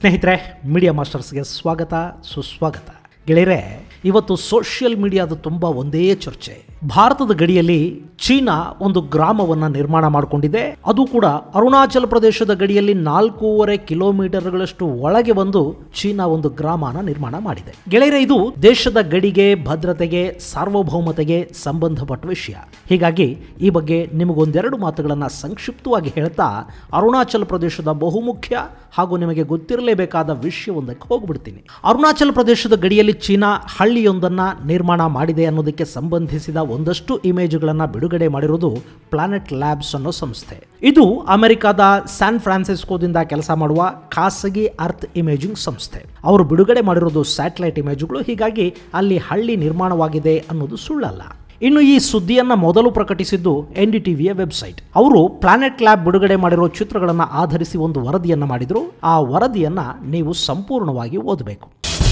ಸ್ನೇಹಿತರೆ ಮೀಡಿಯಾ ಮಾಸ್ಟರ್ಸ್ಗೆ ಸ್ವಾಗತ ಸುಸ್ವಾಗತ ಗೆಳೆಯರೆ ಇವತ್ತು ಸೋಷಿಯಲ್ ಮೀಡಿಯಾದ ತುಂಬ ಒಂದೇ ಚರ್ಚೆ ಭಾರತದ ಗಡಿಯಲ್ಲಿ ಚೀನಾ ಒಂದು ಗ್ರಾಮವನ್ನು ನಿರ್ಮಾಣ ಮಾಡಿಕೊಂಡಿದೆ ಅದು ಕೂಡ ಅರುಣಾಚಲ ಪ್ರದೇಶದ ಗಡಿಯಲ್ಲಿ ನಾಲ್ಕೂವರೆ ಕಿಲೋಮೀಟರ್ಗಳಷ್ಟು ಒಳಗೆ ಬಂದು ಚೀನಾ ಒಂದು ಗ್ರಾಮನ ನಿರ್ಮಾಣ ಮಾಡಿದೆ ಗೆಳೆಯರೆ ಇದು ದೇಶದ ಗಡಿಗೆ ಭದ್ರತೆಗೆ ಸಾರ್ವಭೌಮತೆಗೆ ಸಂಬಂಧಪಟ್ಟ ವಿಷಯ ಹೀಗಾಗಿ ಈ ಬಗ್ಗೆ ನಿಮಗೊಂದೆರಡು ಮಾತುಗಳನ್ನು ಸಂಕ್ಷಿಪ್ತವಾಗಿ ಹೇಳ್ತಾ ಅರುಣಾಚಲ ಪ್ರದೇಶದ ಬಹುಮುಖ್ಯ ಹಾಗೂ ನಿಮಗೆ ಗೊತ್ತಿರಲೇಬೇಕಾದ ವಿಷಯವೊಂದಕ್ಕೆ ಹೋಗ್ಬಿಡ್ತೀನಿ ಅರುಣಾಚಲ ಪ್ರದೇಶದ ಗಡಿಯಲ್ಲಿ ಚೀನಾ ಹಳ್ಳಿಯೊಂದನ್ನ ನಿರ್ಮಾಣ ಮಾಡಿದೆ ಅನ್ನೋದಕ್ಕೆ ಸಂಬಂಧಿಸಿದ ಒಂದಷ್ಟು ಇಮೇಜ್ಗಳನ್ನು ಬಿಡುಗಡೆ ಮಾಡಿರೋದು ಪ್ಲಾನೆಟ್ ಲ್ಯಾಬ್ಸ್ ಅನ್ನೋ ಸಂಸ್ಥೆ ಇದು ಅಮೆರಿಕದ ಸ್ಯಾನ್ ಫ್ರಾನ್ಸಿಸ್ಕೋದಿಂದ ಕೆಲಸ ಮಾಡುವ ಖಾಸಗಿ ಅರ್ತ್ ಇಮೇಜಿಂಗ್ ಸಂಸ್ಥೆ ಅವರು ಬಿಡುಗಡೆ ಮಾಡಿರೋದು ಸ್ಯಾಟಲೈಟ್ ಇಮೇಜ್ಗಳು ಹೀಗಾಗಿ ಅಲ್ಲಿ ಹಳ್ಳಿ ನಿರ್ಮಾಣವಾಗಿದೆ ಅನ್ನೋದು ಸುಳ್ಳಲ್ಲ ಇನ್ನು ಈ ಸುದ್ದಿಯನ್ನ ಮೊದಲು ಪ್ರಕಟಿಸಿದ್ದು ಎನ್ ಡಿ ಟಿವಿಯ ವೆಬ್ಸೈಟ್ ಅವರು ಪ್ಲಾನೆಟ್ ಲ್ಯಾಬ್ ಬಿಡುಗಡೆ ಮಾಡಿರೋ ಚಿತ್ರಗಳನ್ನು ಆಧರಿಸಿ ಒಂದು ವರದಿಯನ್ನ ಮಾಡಿದ್ರು ಆ ವರದಿಯನ್ನ ನೀವು ಸಂಪೂರ್ಣವಾಗಿ ಓದಬೇಕು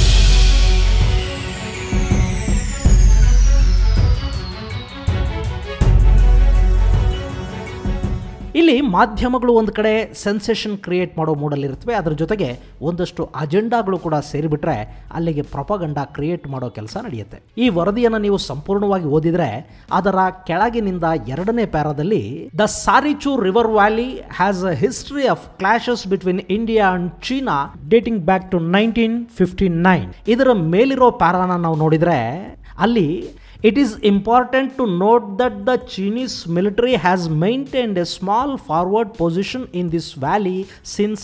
ಇಲ್ಲಿ ಮಾಧ್ಯಮಗಳು ಒಂದು ಕಡೆ ಸೆನ್ಸೇಷನ್ ಕ್ರಿಯೇಟ್ ಮಾಡೋ ಮೂಡಲ್ಲಿರುತ್ತವೆ ಅದರ ಜೊತೆಗೆ ಒಂದಷ್ಟು ಅಜೆಂಡಾಗಳು ಕೂಡ ಸೇರಿಬಿಟ್ರೆ ಅಲ್ಲಿಗೆ ಪ್ರೊಪಗಂಡ ಕ್ರಿಯೇಟ್ ಮಾಡೋ ಕೆಲಸ ನಡೆಯುತ್ತೆ ಈ ವರದಿಯನ್ನು ನೀವು ಸಂಪೂರ್ಣವಾಗಿ ಓದಿದ್ರೆ ಅದರ ಕೆಳಗಿನಿಂದ ಎರಡನೇ ಪ್ಯಾರಾದಲ್ಲಿ the Tsari Chu river valley has a history of clashes between India and China dating back to nineteen fifty nine ಇದರ ಮೇಲಿರೋ ಪ್ಯಾರಾನ ನಾವು ನೋಡಿದ್ರೆ ಅಲ್ಲಿ It is important to note that the Chinese military has maintained a small forward position in this valley since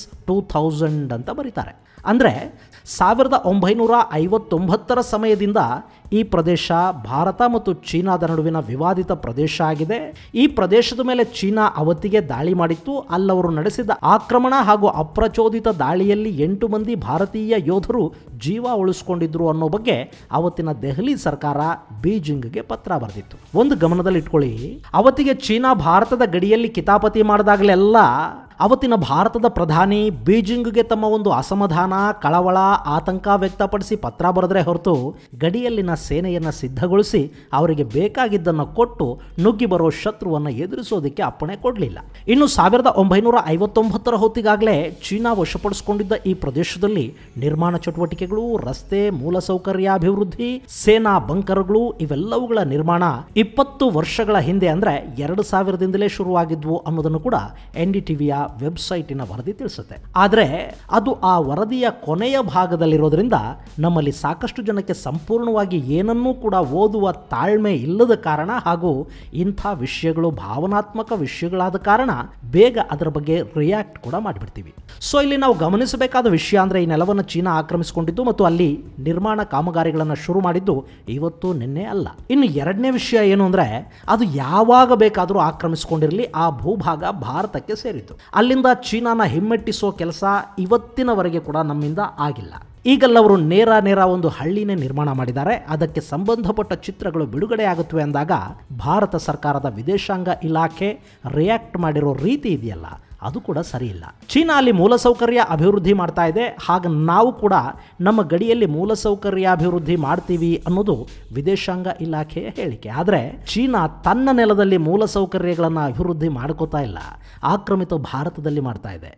2000 ಅಂತ ಬರೀತಾರೆ ಅಂದರೆ ಸಾವಿರದ ಒಂಬೈನೂರ ಐವತ್ತೊಂಬತ್ತರ ಸಮಯದಿಂದ ಈ ಪ್ರದೇಶ ಭಾರತ ಮತ್ತು ಚೀನಾದ ನಡುವಿನ ವಿವಾದಿತ ಪ್ರದೇಶ ಆಗಿದೆ ಈ ಪ್ರದೇಶದ ಮೇಲೆ ಚೀನಾ ಅವತ್ತಿಗೆ ದಾಳಿ ಮಾಡಿತ್ತು ಅಲ್ಲವರು ನಡೆಸಿದ ಆಕ್ರಮಣ ಹಾಗೂ ಅಪ್ರಚೋದಿತ ದಾಳಿಯಲ್ಲಿ ಎಂಟು ಮಂದಿ ಭಾರತೀಯ ಯೋಧರು ಜೀವ ಉಳಿಸ್ಕೊಂಡಿದ್ರು ಅನ್ನೋ ಬಗ್ಗೆ ಅವತ್ತಿನ ದೆಹಲಿ ಸರ್ಕಾರ ಬೀಜಿಂಗ್ಗೆ ಪತ್ರ ಬರೆದಿತ್ತು ಒಂದು ಗಮನದಲ್ಲಿಟ್ಕೊಳ್ಳಿ ಅವತ್ತಿಗೆ ಚೀನಾ ಭಾರತದ ಗಡಿಯಲ್ಲಿ ಕಿತಾಪತಿ ಮಾಡಿದಾಗಲೆಲ್ಲ ಅವತ್ತಿನ ಭಾರತದ ಪ್ರಧಾನಿ ಬೀಜಿಂಗ್ಗೆ ತಮ್ಮ ಒಂದು ಅಸಮಾಧಾನ ಕಳವಳ ಆತಂಕ ವ್ಯಕ್ತಪಡಿಸಿ ಪತ್ರ ಬರೆದ್ರೆ ಹೊರತು ಗಡಿಯಲ್ಲಿನ ಸೇನೆಯನ್ನು ಸಿದ್ಧಗೊಳಿಸಿ ಅವರಿಗೆ ಬೇಕಾಗಿದ್ದನ್ನು ಕೊಟ್ಟು ನುಗ್ಗಿ ಬರೋ ಶತ್ರುವನ್ನು ಎದುರಿಸೋದಕ್ಕೆ ಅಪ್ಪಣೆ ಕೊಡಲಿಲ್ಲ ಇನ್ನು ಸಾವಿರದ ಒಂಬೈನೂರ ಐವತ್ತೊಂಬತ್ತರ ಹೊತ್ತಿಗಾಗಲೇ ಚೀನಾ ವಶಪಡಿಸಿಕೊಂಡಿದ್ದ ಈ ಪ್ರದೇಶದಲ್ಲಿ ನಿರ್ಮಾಣ ಚಟುವಟಿಕೆಗಳು ರಸ್ತೆ ಮೂಲಸೌಕರ್ಯಾಭಿವೃದ್ಧಿ ಸೇನಾ ಬಂಕರ್ಗಳು ಇವೆಲ್ಲವುಗಳ ನಿರ್ಮಾಣ ಇಪ್ಪತ್ತು ವರ್ಷಗಳ ಹಿಂದೆ ಅಂದ್ರೆ ಎರಡು ಸಾವಿರದಿಂದಲೇ ಶುರುವಾಗಿದ್ವು ಅನ್ನೋದನ್ನು ಕೂಡ ಎನ್ ಡಿ ಟಿವಿಯ ವೆಬ್ಸೈಟಿನ ವರದಿ ತಿಳಿಸುತ್ತೆ ಆದರೆ ಅದು ಆ ವರದಿಯ ಕೊನೆಯ ಭಾಗದಲ್ಲಿರೋದ್ರಿಂದ ನಮ್ಮಲ್ಲಿ ಸಾಕಷ್ಟು ಜನಕ್ಕೆ ಸಂಪೂರ್ಣವಾಗಿ ಏನನ್ನೂ ಕೂಡ ಓದುವ ತಾಳ್ಮೆ ಇಲ್ಲದ ಕಾರಣ ಹಾಗೂ ಇಂಥ ವಿಷಯಗಳು ಭಾವನಾತ್ಮಕ ವಿಷಯಗಳಾದ ಕಾರಣ ಬೇಗ ಅದರ ಬಗ್ಗೆ ರಿಯಾಕ್ಟ್ ಕೂಡ ಮಾಡಿಬಿಡ್ತೀವಿ ಸೊ ಇಲ್ಲಿ ನಾವು ಗಮನಿಸಬೇಕಾದ ವಿಷಯ ಅಂದರೆ ಈ ನೆಲವನ್ನು ಚೀನಾ ಆಕ್ರಮಿಸಿಕೊಂಡಿದ್ದು ಮತ್ತು ಅಲ್ಲಿ ನಿರ್ಮಾಣ ಕಾಮಗಾರಿಗಳನ್ನು ಶುರು ಮಾಡಿದ್ದು ಇವತ್ತು ನಿನ್ನೆ ಅಲ್ಲ ಇನ್ನು ಎರಡನೇ ವಿಷಯ ಏನು ಅಂದರೆ ಅದು ಯಾವಾಗ ಬೇಕಾದರೂ ಆಕ್ರಮಿಸಿಕೊಂಡಿರಲಿ ಆ ಭೂಭಾಗ ಭಾರತಕ್ಕೆ ಸೇರಿತು ಅಲ್ಲಿಂದ ಚೀನಾನ ಹಿಮ್ಮೆಟ್ಟಿಸೋ ಕೆಲಸ ಇವತ್ತಿನವರೆಗೆ ಕೂಡ ನಮ್ಮಿಂದ ಆಗಿಲ್ಲ ಈಗಲ್ಲ ಅವರು ನೇರ ನೇರ ಒಂದು ಹಳ್ಳಿನೇ ನಿರ್ಮಾಣ ಮಾಡಿದ್ದಾರೆ ಅದಕ್ಕೆ ಸಂಬಂಧಪಟ್ಟ ಚಿತ್ರಗಳು ಬಿಡುಗಡೆ ಆಗುತ್ತವೆ ಅಂದಾಗ ಭಾರತ ಸರ್ಕಾರದ ವಿದೇಶಾಂಗ ಇಲಾಖೆ ರಿಯಾಕ್ಟ್ ಮಾಡಿರೋ ರೀತಿ ಇದೆಯಲ್ಲ ಅದು ಕೂಡ ಸರಿಯಿಲ್ಲ ಚೀನಾ ಅಲ್ಲಿ ಮೂಲಸೌಕರ್ಯ ಅಭಿವೃದ್ಧಿ ಮಾಡ್ತಾ ಇದೆ ಹಾಗೆ ನಾವು ಕೂಡ ನಮ್ಮ ಗಡಿಯಲ್ಲಿ ಮೂಲಸೌಕರ್ಯಾಭಿವೃದ್ಧಿ ಮಾಡ್ತೀವಿ ಅನ್ನೋದು ವಿದೇಶಾಂಗ ಇಲಾಖೆಯ ಹೇಳಿಕೆ ಆದರೆ ಚೀನಾ ತನ್ನ ನೆಲದಲ್ಲಿ ಮೂಲಸೌಕರ್ಯಗಳನ್ನು ಅಭಿವೃದ್ಧಿ ಮಾಡ್ಕೋತಾ ಇಲ್ಲ ಆಕ್ರಮಿತ ಭಾರತದಲ್ಲಿ ಮಾಡ್ತಾ ಇದೆ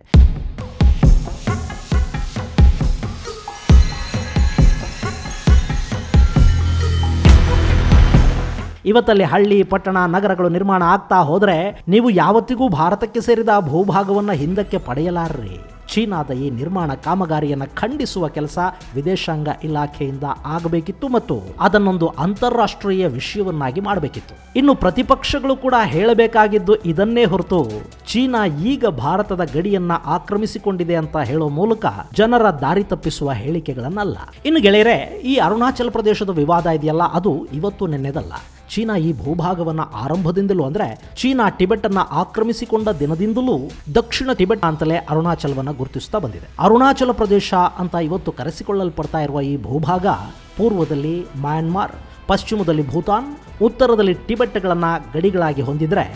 ಇವತ್ತಲ್ಲಿ ಹಳ್ಳಿ ಪಟ್ಟಣ ನಗರಗಳು ನಿರ್ಮಾಣ ಆಗ್ತಾ ಹೋದರೆ ನೀವು ಯಾವತ್ತಿಗೂ ಭಾರತಕ್ಕೆ ಸೇರಿದ ಭೂಭಾಗವನ್ನು ಹಿಂದಕ್ಕೆ ಪಡೆಯಲಾರ್ರಿ ಚೀನಾದ ಈ ನಿರ್ಮಾಣ ಕಾಮಗಾರಿಯನ್ನು ಖಂಡಿಸುವ ಕೆಲಸ ವಿದೇಶಾಂಗ ಇಲಾಖೆಯಿಂದ ಆಗಬೇಕಿತ್ತು ಮತ್ತು ಅದನ್ನೊಂದು ಅಂತಾರಾಷ್ಟ್ರೀಯ ವಿಷಯವನ್ನಾಗಿ ಮಾಡಬೇಕಿತ್ತು ಇನ್ನು ಪ್ರತಿಪಕ್ಷಗಳು ಕೂಡ ಹೇಳಬೇಕಾಗಿದ್ದು ಇದನ್ನೇ ಹೊರತು ಚೀನಾ ಈಗ ಭಾರತದ ಗಡಿಯನ್ನ ಆಕ್ರಮಿಸಿಕೊಂಡಿದೆ ಅಂತ ಹೇಳೋ ಮೂಲಕ ಜನರ ದಾರಿ ತಪ್ಪಿಸುವ ಹೇಳಿಕೆಗಳನ್ನಲ್ಲ ಇನ್ನು ಗೆಳೆಯರೆ ಈ ಅರುಣಾಚಲ ಪ್ರದೇಶದ ವಿವಾದ ಇದೆಯಲ್ಲ ಅದು ಇವತ್ತು ನೆನ್ನೆದಲ್ಲ ಚೀನಾ ಈ ಭೂಭಾಗವನ್ನ ಆರಂಭದಿಂದಲೂ ಅಂದ್ರೆ ಚೀನಾ ಟಿಬೆಟ್ ಅನ್ನ ಆಕ್ರಮಿಸಿಕೊಂಡ ದಿನದಿಂದಲೂ ದಕ್ಷಿಣ ಟಿಬೆಟ್ ಅಂತಲೇ ಅರುಣಾಚಲವನ್ನ ಗುರುತಿಸ್ತಾ ಬಂದಿದೆ ಅರುಣಾಚಲ ಪ್ರದೇಶ ಅಂತ ಇವತ್ತು ಕರೆಸಿಕೊಳ್ಳಲ್ಪಡ್ತಾ ಇರುವ ಈ ಭೂಭಾಗ ಪೂರ್ವದಲ್ಲಿ ಮ್ಯಾನ್ಮಾರ್ ಪಶ್ಚಿಮದಲ್ಲಿ ಭೂತಾನ್ ಉತ್ತರದಲ್ಲಿ ಟಿಬೆಟ್ಗಳನ್ನು ಗಡಿಗಳಾಗಿ ಹೊಂದಿದ್ರೆ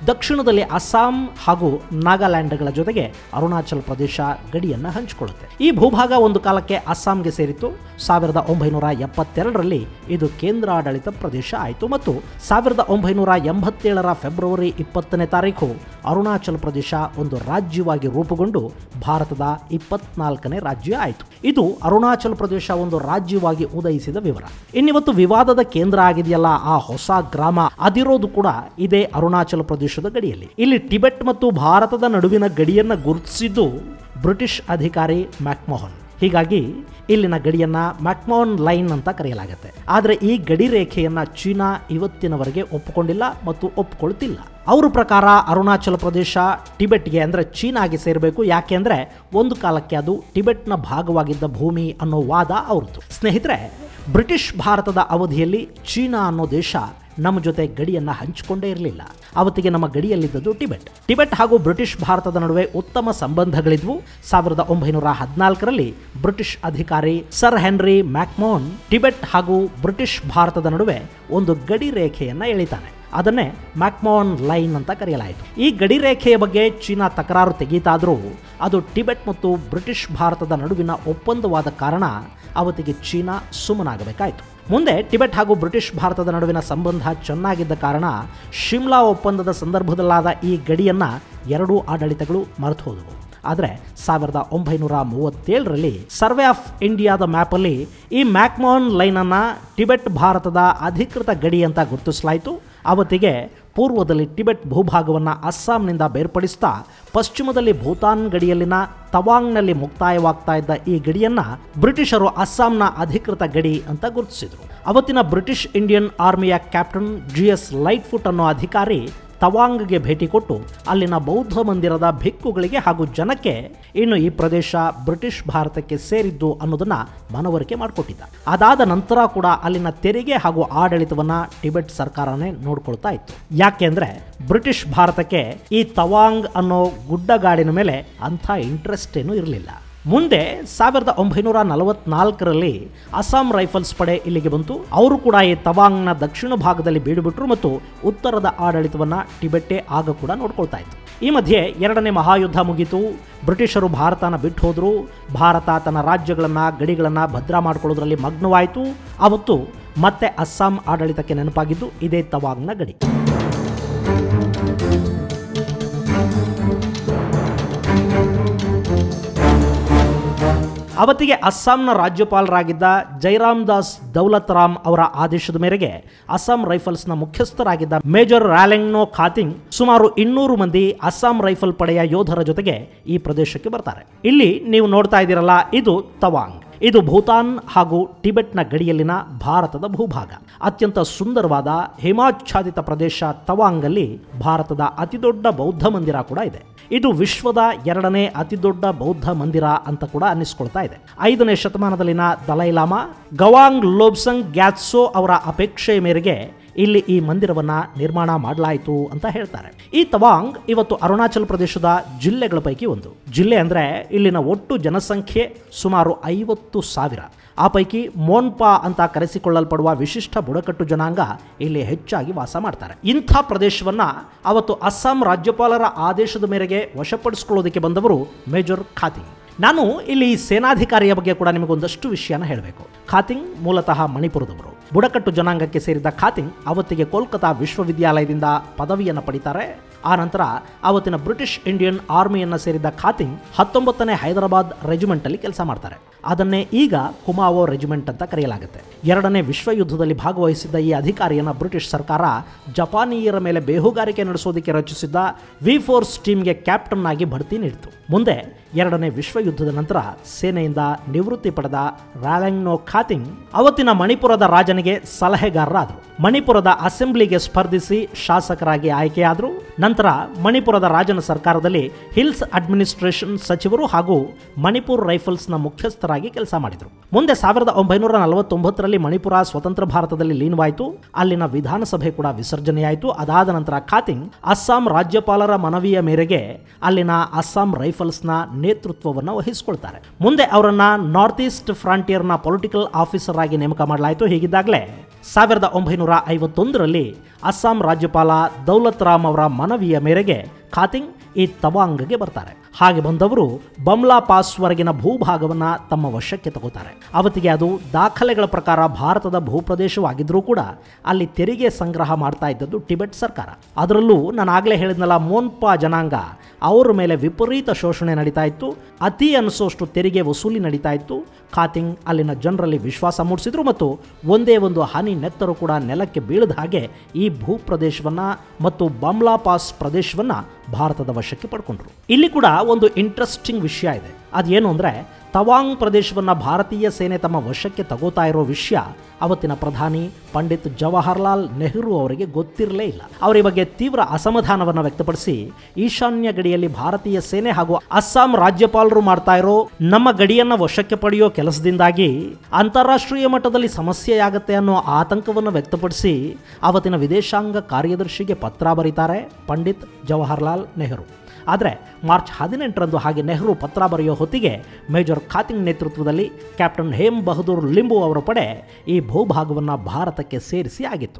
ದಕ್ಷಿಣದಲ್ಲಿ ಅಸ್ಸಾಂ ಹಾಗೂ ನಾಗಾಲ್ಯಾಂಡ್ಗಳ ಜೊತೆಗೆ ಅರುಣಾಚಲ ಪ್ರದೇಶ ಗಡಿಯನ್ನು ಹಂಚಿಕೊಳ್ಳುತ್ತೆ ಈ ಭೂಭಾಗ ಒಂದು ಕಾಲಕ್ಕೆ ಅಸ್ಸಾಂಗೆ ಸೇರಿತ್ತು ಸಾವಿರದ ಒಂಬೈನೂರ ಎಪ್ಪತ್ತೆರಡರಲ್ಲಿ ಇದು ಕೇಂದ್ರಾಡಳಿತ ಪ್ರದೇಶ ಆಯಿತು ಮತ್ತು ಸಾವಿರದ ಒಂಬೈನೂರ ಎಂಬತ್ತೇಳರ ಫೆಬ್ರವರಿ ಇಪ್ಪತ್ತನೇ ತಾರೀಕು ಅರುಣಾಚಲ ಪ್ರದೇಶ ಒಂದು ರಾಜ್ಯವಾಗಿ ರೂಪುಗೊಂಡು ಭಾರತದ ಇಪ್ಪತ್ನಾಲ್ಕನೇ ರಾಜ್ಯ ಆಯಿತು ಇದು ಅರುಣಾಚಲ ಪ್ರದೇಶ ಒಂದು ರಾಜ್ಯವಾಗಿ ಉದಯಿಸಿದ ವಿವರ ಇನ್ನಿವತ್ತು ವಿವಾದದ ಕೇಂದ್ರ ಆಗಿದೆಯಲ್ಲ ಆ ಹೊಸ ಗ್ರಾಮ ಅದಿರೋದು ಕೂಡ ಇದೇ ಅರುಣಾಚಲ ಪ್ರದೇಶದ ಗಡಿಯಲ್ಲಿ ಇಲ್ಲಿ ಟಿಬೆಟ್ ಮತ್ತು ಭಾರತದ ನಡುವಿನ ಗಡಿಯನ್ನು ಗುರುತಿಸಿದ್ದು ಬ್ರಿಟಿಷ್ ಅಧಿಕಾರಿ ಮ್ಯಾಕ್ಮೋಹನ್ ಹೀಗಾಗಿ ಇಲ್ಲಿನ ಗಡಿಯನ್ನ ಮ್ಯಾಕ್ಮೋಹನ್ ಲೈನ್ ಅಂತ ಕರೆಯಲಾಗುತ್ತೆ ಆದರೆ ಈ ಗಡಿ ರೇಖೆಯನ್ನ ಚೀನಾ ಇವತ್ತಿನವರೆಗೆ ಒಪ್ಪಿಕೊಂಡಿಲ್ಲ ಮತ್ತು ಒಪ್ಪಿಕೊಳ್ತಿಲ್ಲ ಅವ್ರ ಪ್ರಕಾರ ಅರುಣಾಚಲ ಪ್ರದೇಶ ಟಿಬೆಟ್ಗೆ ಅಂದರೆ ಚೀನಾಗೆ ಸೇರಬೇಕು ಯಾಕೆ ಅಂದರೆ ಒಂದು ಕಾಲಕ್ಕೆ ಅದು ಟಿಬೆಟ್ನ ಭಾಗವಾಗಿದ್ದ ಭೂಮಿ ಅನ್ನೋ ವಾದ ಅವ್ರದ್ದು ಸ್ನೇಹಿತರೆ ಬ್ರಿಟಿಷ್ ಭಾರತದ ಅವಧಿಯಲ್ಲಿ ಚೀನಾ ಅನ್ನೋ ದೇಶ ನಮ್ಮ ಜೊತೆ ಗಡಿಯನ್ನು ಹಂಚಿಕೊಂಡೇ ಇರಲಿಲ್ಲ ಅವತ್ತಿಗೆ ನಮ್ಮ ಗಡಿಯಲ್ಲಿದ್ದದ್ದು ಟಿಬೆಟ್ ಟಿಬೆಟ್ ಹಾಗೂ ಬ್ರಿಟಿಷ್ ಭಾರತದ ನಡುವೆ ಉತ್ತಮ ಸಂಬಂಧಗಳಿದ್ವು ಸಾವಿರದ ಒಂಬೈನೂರ ಹದಿನಾಲ್ಕರಲ್ಲಿ ಬ್ರಿಟಿಷ್ ಅಧಿಕಾರಿ ಸರ್ ಹೆನ್ರಿ ಮ್ಯಾಕ್ಮೋನ್ ಟಿಬೆಟ್ ಹಾಗೂ ಬ್ರಿಟಿಷ್ ಭಾರತದ ನಡುವೆ ಒಂದು ಗಡಿ ರೇಖೆಯನ್ನು ಎಳಿತಾನೆ ಅದನ್ನೇ ಮ್ಯಾಕ್ಮೋನ್ ಲೈನ್ ಅಂತ ಕರೆಯಲಾಯಿತು ಈ ಗಡಿ ರೇಖೆಯ ಬಗ್ಗೆ ಚೀನಾ ತಕರಾರು ತೆಗೀತಾದರೂ ಅದು ಟಿಬೆಟ್ ಮತ್ತು ಬ್ರಿಟಿಷ್ ಭಾರತದ ನಡುವಿನ ಒಪ್ಪಂದವಾದ ಕಾರಣ ಅವತ್ತಿಗೆ ಚೀನಾ ಸುಮ್ಮನಾಗಬೇಕಾಯಿತು ಮುಂದೆ ಟಿಬೆಟ್ ಹಾಗೂ ಬ್ರಿಟಿಷ್ ಭಾರತದ ನಡುವಿನ ಸಂಬಂಧ ಚೆನ್ನಾಗಿದ್ದ ಕಾರಣ ಶಿಮ್ಲಾ ಒಪ್ಪಂದದ ಸಂದರ್ಭದಲ್ಲಾದ ಈ ಗಡಿಯನ್ನು ಎರಡೂ ಆಡಳಿತಗಳು ಮರೆತು ಹೋದವು ಆದರೆ ಸಾವಿರದ ಒಂಬೈನೂರ ಮೂವತ್ತೇಳರಲ್ಲಿ ಸರ್ವೆ ಆಫ್ ಇಂಡಿಯಾದ ಮ್ಯಾಪಲ್ಲಿ ಈ ಮ್ಯಾಕ್ಮೋಹನ್ ಲೈನನ್ನು ಟಿಬೆಟ್ ಭಾರತದ ಅಧಿಕೃತ ಗಡಿ ಅಂತ ಗುರುತಿಸಲಾಯಿತು ಅವತ್ತಿಗೆ ಪೂರ್ವದಲ್ಲಿ ಟಿಬೆಟ್ ಭೂಭಾಗವನ್ನು ಅಸ್ಸಾಂನಿಂದ ಬೇರ್ಪಡಿಸ್ತಾ ಪಶ್ಚಿಮದಲ್ಲಿ ಭೂತಾನ್ ಗಡಿಯಲ್ಲಿನ ತವಾಂಗ್ನಲ್ಲಿ ಮುಕ್ತಾಯವಾಗ್ತಾ ಇದ್ದ ಈ ಗಡಿಯನ್ನು ಬ್ರಿಟಿಷರು ಅಸ್ಸಾಂನ ಅಧಿಕೃತ ಗಡಿ ಅಂತ ಗುರುತಿಸಿದರು ಅವತ್ತಿನ ಬ್ರಿಟಿಷ್ ಇಂಡಿಯನ್ ಆರ್ಮಿಯ captain G S Lightfoot ಅನ್ನೋ ಅಧಿಕಾರಿ ತವಾಂಗ್ಗೆ ಭೇಟಿ ಕೊಟ್ಟು ಅಲ್ಲಿನ ಬೌದ್ಧ ಮಂದಿರದ ಭಿಕ್ಕುಗಳಿಗೆ ಹಾಗೂ ಜನಕ್ಕೆ ಇನ್ನು ಈ ಪ್ರದೇಶ ಬ್ರಿಟಿಷ್ ಭಾರತಕ್ಕೆ ಸೇರಿದ್ದು ಅನ್ನೋದನ್ನ ಮನವರಿಕೆ ಮಾಡಿಕೊಟ್ಟಿದ್ದ ಅದಾದ ನಂತರ ಕೂಡ ಅಲ್ಲಿನ ತೆರಿಗೆ ಹಾಗೂ ಆಡಳಿತವನ್ನ ಟಿಬೆಟ್ ಸರ್ಕಾರನೇ ನೋಡ್ಕೊಳ್ತಾ ಇತ್ತು ಯಾಕೆಂದ್ರೆ ಬ್ರಿಟಿಷ್ ಭಾರತಕ್ಕೆ ಈ ತವಾಂಗ್ ಅನ್ನೋ ಗುಡ್ಡಗಾಡಿನ ಮೇಲೆ ಅಂಥ ಇಂಟ್ರೆಸ್ಟ್ ಏನೂ ಇರಲಿಲ್ಲ ಮುಂದೆ ಸಾವಿರದ ಒಂಬೈನೂರ ನಲವತ್ನಾಲ್ಕರಲ್ಲಿ ಅಸ್ಸಾಂ ರೈಫಲ್ಸ್ ಪಡೆ ಇಲ್ಲಿಗೆ ಬಂತು ಅವರು ಕೂಡ ಈ ತವಾಂಗ್ನ ದಕ್ಷಿಣ ಭಾಗದಲ್ಲಿ ಬೀಡುಬಿಟ್ರು ಮತ್ತು ಉತ್ತರದ ಆಡಳಿತವನ್ನ ಟಿಬೆಟ್ಟೆ ಆಗ ಕೂಡ ನೋಡ್ಕೊಳ್ತಾ ಇತ್ತು ಈ ಮಧ್ಯೆ ಎರಡನೇ ಮಹಾಯುದ್ಧ ಮುಗೀತು ಬ್ರಿಟಿಷರು ಭಾರತನ ಬಿಟ್ಟು ಹೋದರು ಭಾರತ ತನ್ನ ರಾಜ್ಯಗಳನ್ನು ಗಡಿಗಳನ್ನು ಭದ್ರಾ ಮಾಡ್ಕೊಳ್ಳೋದ್ರಲ್ಲಿ ಮಗ್ನವಾಯಿತು ಅವತ್ತು ಮತ್ತೆ ಅಸ್ಸಾಂ ಆಡಳಿತಕ್ಕೆ ನೆನಪಾಗಿದ್ದು ಇದೇ ತವಾಂಗ್ನ ಗಡಿ ಅವತ್ತಿಗೆ ಅಸ್ಸಾಂನ ರಾಜ್ಯಪಾಲರಾಗಿದ್ದ ಜೈರಾಮ್ ದಾಸ್ ದೌಲತ್ ರಾಮ್ ಅವರ ಆದೇಶದ ಮೇರೆಗೆ ಅಸ್ಸಾಂ ರೈಫಲ್ಸ್ನ ಮುಖ್ಯಸ್ಥರಾಗಿದ್ದ ಮೇಜರ್ ರ್ಯಾಲೆಂಗ್ನೋ ಖಾತಿಂಗ್ ಸುಮಾರು ಇನ್ನೂರು ಮಂದಿ ಅಸ್ಸಾಂ ರೈಫಲ್ ಪಡೆಯ ಯೋಧರ ಜೊತೆಗೆ ಈ ಪ್ರದೇಶಕ್ಕೆ ಬರ್ತಾರೆ ಇಲ್ಲಿ ನೀವು ನೋಡ್ತಾ ಇದ್ದೀರಲ್ಲ ಇದು ತವಾಂಗ್ ಇದು ಭೂತಾನ್ ಹಾಗೂ ಟಿಬೆಟ್ನ ಗಡಿಯಲ್ಲಿನ ಭಾರತದ ಭೂಭಾಗ ಅತ್ಯಂತ ಸುಂದರವಾದ ಹಿಮಾಚ್ಛಾದಿತ ಪ್ರದೇಶ ತವಾಂಗಲ್ಲಿ ಭಾರತದ ಅತಿದೊಡ್ಡ ಬೌದ್ಧ ಮಂದಿರ ಕೂಡ ಇದೆ ಇದು ವಿಶ್ವದ ಎರಡನೇ ಅತಿದೊಡ್ಡ ಬೌದ್ಧ ಮಂದಿರ ಅಂತ ಕೂಡ ಅನ್ನಿಸ್ಕೊಳ್ತಾ ಇದೆ ಐದನೇ ಶತಮಾನದಲ್ಲಿನ ದಲೈಲಾಮಾ ಗವಾಂಗ್ ಲೋಬ್ಸಂಗ್ ಗ್ಯಾತ್ಸೋ ಅವರ ಅಪೇಕ್ಷೆಯ ಮೇರೆಗೆ ಇಲ್ಲಿ ಈ ಮಂದಿರವನ್ನ ನಿರ್ಮಾಣ ಮಾಡಲಾಯಿತು ಅಂತ ಹೇಳ್ತಾರೆ ಈ ತವಾಂಗ್ ಇವತ್ತು ಅರುಣಾಚಲ ಪ್ರದೇಶದ ಜಿಲ್ಲೆಗಳ ಪೈಕಿ ಒಂದು ಜಿಲ್ಲೆ ಅಂದ್ರೆ ಇಲ್ಲಿನ ಒಟ್ಟು ಜನಸಂಖ್ಯೆ ಸುಮಾರು ಐವತ್ತು ಸಾವಿರ ಆ ಪೈಕಿ ಮೋನ್ಪಾ ಅಂತ ಕರೆಸಿಕೊಳ್ಳಲ್ಪಡುವ ವಿಶಿಷ್ಟ ಬುಡಕಟ್ಟು ಜನಾಂಗ ಇಲ್ಲಿ ಹೆಚ್ಚಾಗಿ ವಾಸ ಮಾಡ್ತಾರೆ ಇಂಥ ಪ್ರದೇಶವನ್ನ ಅವತ್ತು ಅಸ್ಸಾಂ ರಾಜ್ಯಪಾಲರ ಆದೇಶದ ಮೇರೆಗೆ ವಶಪಡಿಸಿಕೊಳ್ಳೋದಕ್ಕೆ ಬಂದವರು ಮೇಜರ್ ಖಾತಿಂಗ್ ನಾನು ಇಲ್ಲಿ ಸೇನಾಧಿಕಾರಿಯ ಬಗ್ಗೆ ಕೂಡ ನಿಮಗೊಂದಷ್ಟು ವಿಷಯನ ಹೇಳಬೇಕು ಖಾತಿಂಗ್ ಮೂಲತಃ ಮಣಿಪುರದವರು ಬುಡಕಟ್ಟು ಜನಾಂಗಕ್ಕೆ ಸೇರಿದ ಖಾತಿಂಗ್ ಅವತ್ತಿಗೆ ಕೋಲ್ಕತಾ ವಿಶ್ವವಿದ್ಯಾಲಯದಿಂದ ಪದವಿಯನ್ನು ಪಡಿತಾರೆ ಆ ನಂತರ ಅವತ್ತಿನ ಬ್ರಿಟಿಷ್ ಇಂಡಿಯನ್ ಆರ್ಮಿಯನ್ನು ಸೇರಿದ ಖಾತಿಂಗ್ ಹತ್ತೊಂಬತ್ತನೇ ಹೈದರಾಬಾದ್ ರೆಜಿಮೆಂಟಲ್ಲಿ ಕೆಲಸ ಮಾಡ್ತಾರೆ ಅದನ್ನೇ ಈಗ ಕುಮಾವೋ ರೆಜಿಮೆಂಟ್ ಅಂತ ಕರೆಯಲಾಗುತ್ತೆ ಎರಡನೇ ವಿಶ್ವ ಯುದ್ಧದಲ್ಲಿ ಭಾಗವಹಿಸಿದ್ದ ಈ ಅಧಿಕಾರಿಯನ್ನು ಬ್ರಿಟಿಷ್ ಸರ್ಕಾರ ಜಪಾನೀಯರ ಮೇಲೆ ಬೇಹುಗಾರಿಕೆ ನಡೆಸೋದಕ್ಕೆ ರಚಿಸಿದ್ದ ವಿ ಫೋರ್ಸ್ ಟೀಮ್ಗೆ ಕ್ಯಾಪ್ಟನ್ ಆಗಿ ಬಡ್ತಿ ನೀಡಿತು ಮುಂದೆ ಎರಡನೇ ವಿಶ್ವ ಯುದ್ಧದ ನಂತರ ಸೇನೆಯಿಂದ ನಿವೃತ್ತಿ ಪಡೆದ ರಾಲೆಂಗ್ನೋ ಖಾತಿಂಗ್ ಅವತ್ತಿನ ಮಣಿಪುರದ ರಾಜನಿಗೆ ಸಲಹೆಗಾರರಾದರು ಮಣಿಪುರದ ಅಸೆಂಬ್ಲಿಗೆ ಸ್ಪರ್ಧಿಸಿ ಶಾಸಕರಾಗಿ ಆಯ್ಕೆಯಾದರು ನಂತರ ಮಣಿಪುರದ ರಾಜನ ಸರ್ಕಾರದಲ್ಲಿ ಹಿಲ್ಸ್ ಅಡ್ಮಿನಿಸ್ಟ್ರೇಷನ್ ಸಚಿವರು ಹಾಗೂ ಮಣಿಪುರ್ ರೈಫಲ್ಸ್ನ ಮುಖ್ಯಸ್ಥರಾಗಿ ಕೆಲಸ ಮಾಡಿದರು ಮುಂದೆ ಸಾವಿರದ ಒಂಬೈನೂರ ನಲವತ್ತೊಂಬತ್ತರಲ್ಲಿ ಮಣಿಪುರ ಸ್ವತಂತ್ರ ಭಾರತದಲ್ಲಿ ಲೀನವಾಯಿತು ಅಲ್ಲಿನ ವಿಧಾನಸಭೆ ಕೂಡ ವಿಸರ್ಜನೆಯಾಯಿತು ಅದಾದ ನಂತರ ಖಾತಿಂಗ್ ಅಸ್ಸಾಂ ರಾಜ್ಯಪಾಲರ ಮನವಿಯ ಮೇರೆಗೆ ಅಲ್ಲಿನ ಅಸ್ಸಾಂ ರೈಫಲ್ಸ್ನ ನೇತೃತ್ವವನ್ನು ವಹಿಸಿಕೊಳ್ತಾರೆ ಮುಂದೆ ಅವರನ್ನ ನಾರ್ತ್ ಈಸ್ಟ್ ಫ್ರಾಂಟಿಯರ್ನ ಪೊಲಿಟಿಕಲ್ ಆಫೀಸರ್ ಆಗಿ ನೇಮಕ ಮಾಡಲಾಯಿತು ಹೀಗಿದ್ದಾಗಲೇ ಸಾವಿರದ ಒಂಬೈನೂರ ಐವತ್ತೊಂದರಲ್ಲಿ ಅಸ್ಸಾಂ ರಾಜ್ಯಪಾಲ ದೌಲತ್ ರಾಮ್ ಅವರ ಮನವಿಯ ಮೇರೆಗೆ ಖಾತಿಂಗ್ ಈ ತವಾಂಗ್ಗೆ ಬರ್ತಾರೆ ಹಾಗೆ ಬಂದವರು ಬಮ್ಲಾ ಪಾಸ್ವರೆಗಿನ ಭೂಭಾಗವನ್ನು ತಮ್ಮ ವಶಕ್ಕೆ ತಗೋತಾರೆ ಅವತ್ತಿಗೆ ಅದು ದಾಖಲೆಗಳ ಪ್ರಕಾರ ಭಾರತದ ಭೂಪ್ರದೇಶವಾಗಿದ್ದರೂ ಕೂಡ ಅಲ್ಲಿ ತೆರಿಗೆ ಸಂಗ್ರಹ ಮಾಡ್ತಾ ಇದ್ದದ್ದು ಟಿಬೆಟ್ ಸರ್ಕಾರ ಅದರಲ್ಲೂ ನಾನು ಆಗಲೇ ಹೇಳಿದ್ನಲ್ಲ ಮೋನ್ಪಾ ಜನಾಂಗ ಅವರ ಮೇಲೆ ವಿಪರೀತ ಶೋಷಣೆ ನಡೀತಾ ಇತ್ತು ಅತಿ ಅನಿಸೋಷ್ಟು ತೆರಿಗೆ ವಸೂಲಿ ನಡೀತಾ ಇತ್ತು ಖಾತಿಂಗ್ ಅಲ್ಲಿನ ಜನರಲ್ಲಿ ವಿಶ್ವಾಸ ಮೂಡಿಸಿದ್ರು ಮತ್ತು ಒಂದೇ ಒಂದು ಹನಿ ನೆತ್ತರು ಕೂಡ ನೆಲಕ್ಕೆ ಬೀಳದ ಹಾಗೆ ಈ ಭೂಪ್ರದೇಶವನ್ನು ಮತ್ತು ಬಾಮ್ಲಾ ಪಾಸ್ ಪ್ರದೇಶವನ್ನು ಭಾರತದ ವಶಕ್ಕೆ ಪಡ್ಕೊಂಡ್ರು ಇಲ್ಲಿ ಕೂಡ ಒಂದು ಇಂಟ್ರೆಸ್ಟಿಂಗ್ ವಿಷಯ ಇದೆ ಅದೇನು ಅಂದರೆ ತವಾಂಗ್ ಪ್ರದೇಶವನ್ನು ಭಾರತೀಯ ಸೇನೆ ತಮ್ಮ ವಶಕ್ಕೆ ತಗೋತಾ ಇರೋ ವಿಷಯ ಅವತ್ತಿನ ಪ್ರಧಾನಿ ಪಂಡಿತ್ ಜವಾಹರ್ಲಾಲ್ ನೆಹರು ಅವರಿಗೆ ಗೊತ್ತಿರಲೇ ಇಲ್ಲ ಅವರ ಈ ಬಗ್ಗೆ ತೀವ್ರ ಅಸಮಾಧಾನವನ್ನು ವ್ಯಕ್ತಪಡಿಸಿ ಈಶಾನ್ಯ ಗಡಿಯಲ್ಲಿ ಭಾರತೀಯ ಸೇನೆ ಹಾಗೂ ಅಸ್ಸಾಂ ರಾಜ್ಯಪಾಲರು ಮಾಡ್ತಾ ಇರೋ ನಮ್ಮ ಗಡಿಯನ್ನ ವಶಕ್ಕೆ ಪಡೆಯೋ ಕೆಲಸದಿಂದಾಗಿ ಅಂತಾರಾಷ್ಟ್ರೀಯ ಮಟ್ಟದಲ್ಲಿ ಸಮಸ್ಯೆಯಾಗತ್ತೆ ಅನ್ನೋ ಆತಂಕವನ್ನು ವ್ಯಕ್ತಪಡಿಸಿ ಅವತ್ತಿನ ವಿದೇಶಾಂಗ ಕಾರ್ಯದರ್ಶಿಗೆ ಪತ್ರ ಬರೀತಾರೆ ಪಂಡಿತ್ ಜವಾಹರ್ಲಾಲ್ ನೆಹರು ಆದರೆ ಮಾರ್ಚ್ ಹದಿನೆಂಟರಂದು ಹಾಗೆ ನೆಹರು ಪತ್ರ ಬರೆಯೋ ಹೊತ್ತಿಗೆ ಮೇಜರ್ ಖಾತಿಂಗ್ ನೇತೃತ್ವದಲ್ಲಿ ಕ್ಯಾಪ್ಟನ್ ಹೇಮ್ ಬಹದ್ದೂರ್ ಲಿಂಬು ಅವರ ಪಡೆ ಈ ಭೂಭಾಗವನ್ನು ಭಾರತಕ್ಕೆ ಸೇರಿಸಿ ಆಗಿತ್ತು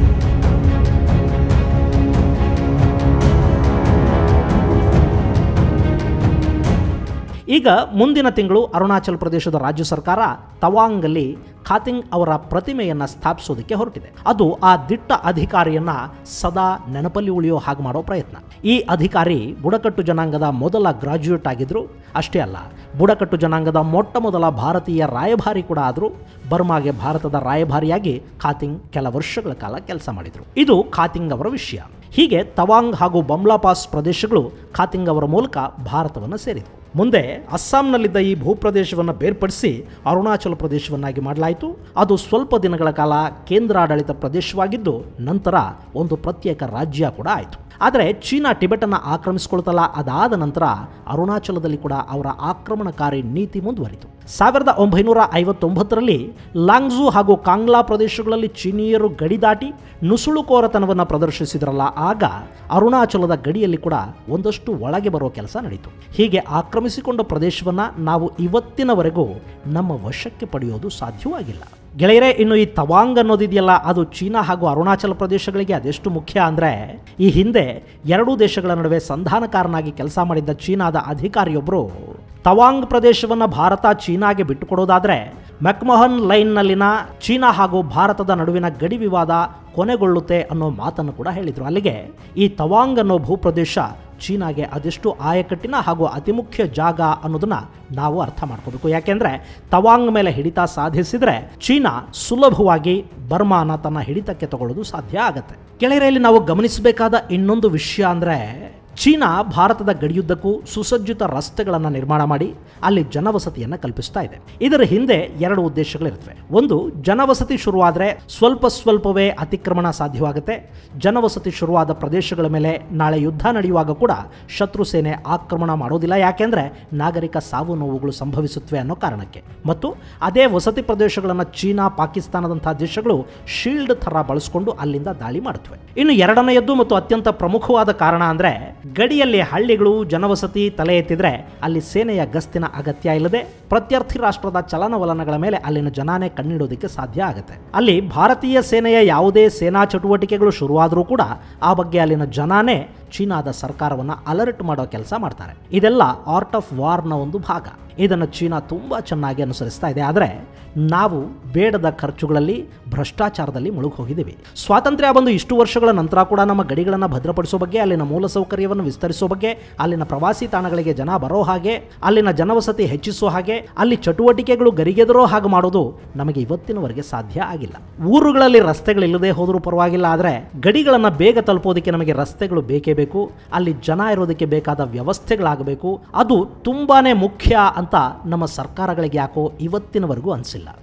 ಈಗ ಮುಂದಿನ ತಿಂಗಳು ಅರುಣಾಚಲ ಪ್ರದೇಶದ ರಾಜ್ಯ ಸರ್ಕಾರ ತವಾಂಗಲ್ಲಿ ಖಾತಿಂಗ್ ಅವರ ಪ್ರತಿಮೆಯನ್ನು ಸ್ಥಾಪಿಸೋದಕ್ಕೆ ಹೊರಟಿದೆ ಅದು ಆ ದಿಟ್ಟ ಅಧಿಕಾರಿಯನ್ನ ಸದಾ ನೆನಪಲ್ಲಿ ಉಳಿಯೋ ಹಾಗೆ ಮಾಡೋ ಪ್ರಯತ್ನ ಈ ಅಧಿಕಾರಿ ಬುಡಕಟ್ಟು ಜನಾಂಗದ ಮೊದಲ ಗ್ರಾಜ್ಯುಯೇಟ್ ಆಗಿದ್ರು ಅಷ್ಟೇ ಅಲ್ಲ ಬುಡಕಟ್ಟು ಜನಾಂಗದ ಮೊಟ್ಟ ಮೊದಲ ಭಾರತೀಯ ರಾಯಭಾರಿ ಕೂಡ ಆದರು ಬರ್ಮಾಗೆ ಭಾರತದ ರಾಯಭಾರಿಯಾಗಿ ಖಾತಿಂಗ್ ಕೆಲ ವರ್ಷಗಳ ಕಾಲ ಕೆಲಸ ಮಾಡಿದರು ಇದು ಖಾತಿಂಗ್ ಅವರ ವಿಷಯ ಹೀಗೆ ತವಾಂಗ್ ಹಾಗೂ ಬಮ್ಲಾಪಾಸ್ ಪ್ರದೇಶಗಳು ಖಾತಿಂಗ್ ಅವರ ಮೂಲಕ ಭಾರತವನ್ನು ಸೇರಿದವು ಮುಂದೆ ಅಸ್ಸಾಂನಲ್ಲಿದ್ದ ಈ ಭೂಪ್ರದೇಶವನ್ನು ಬೇರ್ಪಡಿಸಿ ಅರುಣಾಚಲ ಪ್ರದೇಶವನ್ನಾಗಿ ಮಾಡಲಾಯಿತು ಅದು ಸ್ವಲ್ಪ ದಿನಗಳ ಕಾಲ ಕೇಂದ್ರಾಡಳಿತ ಪ್ರದೇಶವಾಗಿದ್ದು ನಂತರ ಒಂದು ಪ್ರತ್ಯೇಕ ರಾಜ್ಯ ಕೂಡ ಆಯಿತು ಆದರೆ ಚೀನಾ ಟಿಬೆಟನ್ನು ಆಕ್ರಮಿಸಿಕೊಳ್ತಲ್ಲ ಅದಾದ ನಂತರ ಅರುಣಾಚಲದಲ್ಲಿ ಕೂಡ ಅವರ ಆಕ್ರಮಣಕಾರಿ ನೀತಿ ಮುಂದುವರಿತು ಸಾವಿರದ ಒಂಬೈನೂರ ಐವತ್ತೊಂಬತ್ತರಲ್ಲಿ ಲಾಂಗ್ಝು ಹಾಗೂ ಕಾಂಗ್ಲಾ ಪ್ರದೇಶಗಳಲ್ಲಿ ಚೀನೀಯರು ಗಡಿ ದಾಟಿ ನುಸುಳುಕೋರತನವನ್ನು ಪ್ರದರ್ಶಿಸಿದ್ರಲ್ಲ ಆಗ ಅರುಣಾಚಲದ ಗಡಿಯಲ್ಲಿ ಕೂಡ ಒಂದಷ್ಟು ಒಳಗೆ ಬರೋ ಕೆಲಸ ನಡೀತು ಹೀಗೆ ಆಕ್ರಮಿಸಿಕೊಂಡ ಪ್ರದೇಶವನ್ನು ನಾವು ಇವತ್ತಿನವರೆಗೂ ನಮ್ಮ ವಶಕ್ಕೆ ಪಡೆಯೋದು ಸಾಧ್ಯವಾಗಿಲ್ಲ ಗೆಳೆಯರೇ ಇನ್ನು ಈ ತವಾಂಗ್ ಅನ್ನೋದಿದೆಯಲ್ಲ ಅದು ಚೀನಾ ಹಾಗೂ ಅರುಣಾಚಲ ಪ್ರದೇಶಗಳಿಗೆ ಅದೆಷ್ಟು ಮುಖ್ಯ ಅಂದರೆ ಈ ಹಿಂದೆ ಎರಡೂ ದೇಶಗಳ ನಡುವೆ ಸಂಧಾನಕಾರನಾಗಿ ಕೆಲಸ ಮಾಡಿದ್ದ ಚೀನಾದ ಅಧಿಕಾರಿಯೊಬ್ಬರು ತವಾಂಗ್ ಪ್ರದೇಶವನ್ನು ಭಾರತ ಚೀನಾಗೆ ಬಿಟ್ಟುಕೊಡೋದಾದರೆ ಮೆಕ್ಮೋಹನ್ ಲೈನ್ನಲ್ಲಿನ ಚೀನಾ ಹಾಗೂ ಭಾರತದ ನಡುವಿನ ಗಡಿ ವಿವಾದ ಕೊನೆಗೊಳ್ಳುತ್ತೆ ಅನ್ನೋ ಮಾತನ್ನು ಕೂಡ ಹೇಳಿದರು ಅಲ್ಲಿಗೆ ಈ ತವಾಂಗ್ ಅನ್ನೋ ಭೂಪ್ರದೇಶ ಚೀನಾಗೆ ಅದೆಷ್ಟು ಆಯಕಟ್ಟಿನ ಹಾಗೂ ಅತಿ ಮುಖ್ಯ ಜಾಗ ಅನ್ನೋದನ್ನ ನಾವು ಅರ್ಥ ಮಾಡ್ಕೋಬೇಕು ಯಾಕೆಂದ್ರೆ ತವಾಂಗ್ ಮೇಲೆ ಹಿಡಿತ ಸಾಧಿಸಿದ್ರೆ ಚೀನಾ ಸುಲಭವಾಗಿ ಬರ್ಮಾನ ತನ್ನ ಹಿಡಿತಕ್ಕೆ ತಗೊಳ್ಳೋದು ಸಾಧ್ಯ ಆಗತ್ತೆ ಗೆಳೆಯರಲ್ಲಿ ನಾವು ಗಮನಿಸಬೇಕಾದ ಇನ್ನೊಂದು ವಿಷಯ ಅಂದರೆ ಚೀನಾ ಭಾರತದ ಗಡಿಯುದ್ದಕ್ಕೂ ಸುಸಜ್ಜಿತ ರಸ್ತೆಗಳನ್ನು ನಿರ್ಮಾಣ ಮಾಡಿ ಅಲ್ಲಿ ಜನವಸತಿಯನ್ನು ಕಲ್ಪಿಸ್ತಾ ಇದೆ ಇದರ ಹಿಂದೆ ಎರಡು ಉದ್ದೇಶಗಳಿರುತ್ತವೆ ಒಂದು ಜನವಸತಿ ಶುರುವಾದರೆ ಸ್ವಲ್ಪ ಸ್ವಲ್ಪವೇ ಅತಿಕ್ರಮಣ ಸಾಧ್ಯವಾಗುತ್ತೆ ಜನವಸತಿ ಶುರುವಾದ ಪ್ರದೇಶಗಳ ಮೇಲೆ ನಾಳೆ ಯುದ್ಧ ನಡೆಯುವಾಗ ಕೂಡ ಶತ್ರು ಸೇನೆ ಆಕ್ರಮಣ ಮಾಡೋದಿಲ್ಲ ಯಾಕೆಂದ್ರೆ ನಾಗರಿಕ ಸಾವು ನೋವುಗಳು ಸಂಭವಿಸುತ್ತವೆ ಅನ್ನೋ ಕಾರಣಕ್ಕೆ ಮತ್ತು ಅದೇ ವಸತಿ ಪ್ರದೇಶಗಳನ್ನು ಚೀನಾ ಪಾಕಿಸ್ತಾನದಂತಹ ದೇಶಗಳು ಶೀಲ್ಡ್ ಥರ ಬಳಸಿಕೊಂಡು ಅಲ್ಲಿಂದ ದಾಳಿ ಮಾಡುತ್ತವೆ ಇನ್ನು ಎರಡನೆಯದ್ದು ಮತ್ತು ಅತ್ಯಂತ ಪ್ರಮುಖವಾದ ಕಾರಣ ಅಂದರೆ ಗಡಿಯಲ್ಲಿ ಹಳ್ಳಿಗಳು ಜನವಸತಿ ತಲೆ ಎತ್ತಿದ್ರೆ ಅಲ್ಲಿ ಸೇನೆಯ ಗಸ್ತಿನ ಅಗತ್ಯ ಇಲ್ಲದೆ ಪ್ರತ್ಯರ್ಥಿ ರಾಷ್ಟ್ರದ ಚಲನವಲನಗಳ ಮೇಲೆ ಅಲ್ಲಿನ ಜನಾನೇ ಕಣ್ಣಿಡೋದಕ್ಕೆ ಸಾಧ್ಯ ಆಗುತ್ತೆ ಅಲ್ಲಿ ಭಾರತೀಯ ಸೇನೆಯ ಯಾವುದೇ ಸೇನಾ ಚಟುವಟಿಕೆಗಳು ಶುರುವಾದರೂ ಕೂಡ ಆ ಬಗ್ಗೆ ಅಲ್ಲಿನ ಜನಾನೇ ಚೀನಾದ ಸರ್ಕಾರವನ್ನು ಅಲರ್ಟ್ ಮಾಡೋ ಕೆಲಸ ಮಾಡ್ತಾರೆ ಇದೆಲ್ಲ ಆರ್ಟ್ ಆಫ್ ವಾರ್ನ ಒಂದು ಭಾಗ ಇದನ್ನು ಚೀನಾ ತುಂಬ ಚೆನ್ನಾಗಿ ಅನುಸರಿಸ್ತಾ ಇದೆ ಆದರೆ ನಾವು ಬೇಡದ ಖರ್ಚುಗಳಲ್ಲಿ ಭ್ರಷ್ಟಾಚಾರದಲ್ಲಿ ಮುಳುಗಿ ಹೋಗಿದ್ದೀವಿ ಸ್ವಾತಂತ್ರ್ಯ ಬಂದು ಇಷ್ಟು ವರ್ಷಗಳ ನಂತರ ಕೂಡ ನಮ್ಮ ಗಡಿಗಳನ್ನು ಭದ್ರಪಡಿಸೋ ಬಗ್ಗೆ ಅಲ್ಲಿನ ಮೂಲಸೌಕರ್ಯವನ್ನು ವಿಸ್ತರಿಸೋ ಬಗ್ಗೆ ಅಲ್ಲಿನ ಪ್ರವಾಸಿ ತಾಣಗಳಿಗೆ ಜನ ಬರೋ ಹಾಗೆ ಅಲ್ಲಿನ ಜನವಸತಿ ಹೆಚ್ಚಿಸೋ ಹಾಗೆ ಅಲ್ಲಿ ಚಟುವಟಿಕೆಗಳು ಗರಿಗೆದರೋ ಹಾಗೆ ಮಾಡೋದು ನಮಗೆ ಇವತ್ತಿನವರೆಗೆ ಸಾಧ್ಯ ಆಗಿಲ್ಲ ಊರುಗಳಲ್ಲಿ ರಸ್ತೆಗಳಿಲ್ಲದೆ ಹೋದರೂ ಪರವಾಗಿಲ್ಲ ಆದರೆ ಗಡಿಗಳನ್ನು ಬೇಗ ತಲುಪೋದಕ್ಕೆ ನಮಗೆ ರಸ್ತೆಗಳು ಬೇಕೇ ಬೇಕು ಅಲ್ಲಿ ಜನ ಇರೋದಕ್ಕೆ ಬೇಕಾದ ವ್ಯವಸ್ಥೆಗಳಾಗಬೇಕು ಅದು ತುಂಬಾನೇ ಮುಖ್ಯ ಅಂತ ನಮ್ಮ ಸರ್ಕಾರಗಳಿಗೆ ಯಾಕೋ ಇವತ್ತಿನವರೆಗೂ ಅನಿಸಿಲ್ಲ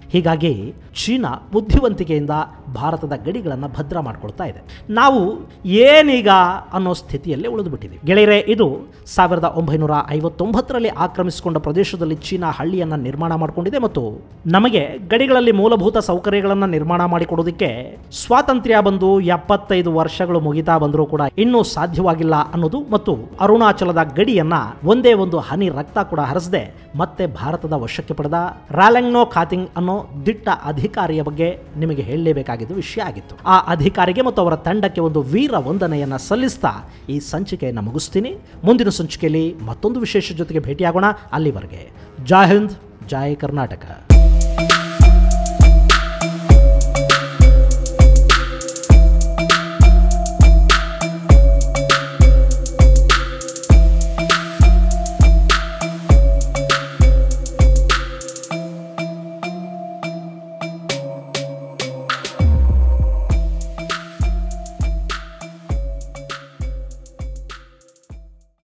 ಹೀಗಾಗಿ ಚೀನಾ ಬುದ್ಧಿವಂತಿಕೆಯಿಂದ ಭಾರತದ ಗಡಿಗಳನ್ನು ಭದ್ರ ಮಾಡ್ಕೊಳ್ತಾ ಇದೆ ನಾವು ಏನೀಗ ಅನ್ನೋ ಸ್ಥಿತಿಯಲ್ಲಿ ಉಳಿದುಬಿಟ್ಟಿದೆ ಗೆಳೆಯರೆ ಇದು ಸಾವಿರದ ಒಂಬೈನೂರ ಐವತ್ತೊಂಬತ್ತರಲ್ಲಿ ಆಕ್ರಮಿಸಿಕೊಂಡ ಪ್ರದೇಶದಲ್ಲಿ ಚೀನಾ ಹಳ್ಳಿಯನ್ನು ನಿರ್ಮಾಣ ಮಾಡಿಕೊಂಡಿದೆ ಮತ್ತು ನಮಗೆ ಗಡಿಗಳಲ್ಲಿ ಮೂಲಭೂತ ಸೌಕರ್ಯಗಳನ್ನು ನಿರ್ಮಾಣ ಮಾಡಿಕೊಡೋದಕ್ಕೆ ಸ್ವಾತಂತ್ರ್ಯ ಬಂದು ಎಪ್ಪತ್ತೈದು ವರ್ಷಗಳು ಮುಗಿತಾ ಬಂದರೂ ಕೂಡ ಇನ್ನೂ ಸಾಧ್ಯವಾಗಿಲ್ಲ ಅನ್ನೋದು ಮತ್ತು ಅರುಣಾಚಲದ ಗಡಿಯನ್ನ ಒಂದೇ ಒಂದು ಹನಿ ರಕ್ತ ಕೂಡ ಹರಿಸದೆ ಮತ್ತೆ ಭಾರತದ ವಶಕ್ಕೆ ಪಡೆದ ರಾಲೆಂಗ್ನೋ ಖಾತಿಂಗ್ ಅನ್ನೋ ದಿಟ್ಟ ಅಧಿಕಾರಿಯ ಬಗ್ಗೆ ನಿಮಗೆ ಹೇಳಲೇಬೇಕಾಗಿದ್ದು ವಿಷಯ ಆಗಿತ್ತು ಆ ಅಧಿಕಾರಿಗೆ ಮತ್ತು ಅವರ ತಂಡಕ್ಕೆ ಒಂದು ವೀರ ವಂದನೆಯನ್ನ ಸಲ್ಲಿಸ್ತಾ ಈ ಸಂಚಿಕೆಯನ್ನು ಮುಗಿಸ್ತೀನಿ ಮುಂದಿನ ಸಂಚಿಕೆಯಲ್ಲಿ ಮತ್ತೊಂದು ವಿಶೇಷ ಜೊತೆಗೆ ಭೇಟಿಯಾಗೋಣ ಅಲ್ಲಿವರೆಗೆ ಜೈ ಹಿಂದ್ ಜೈ ಕರ್ನಾಟಕ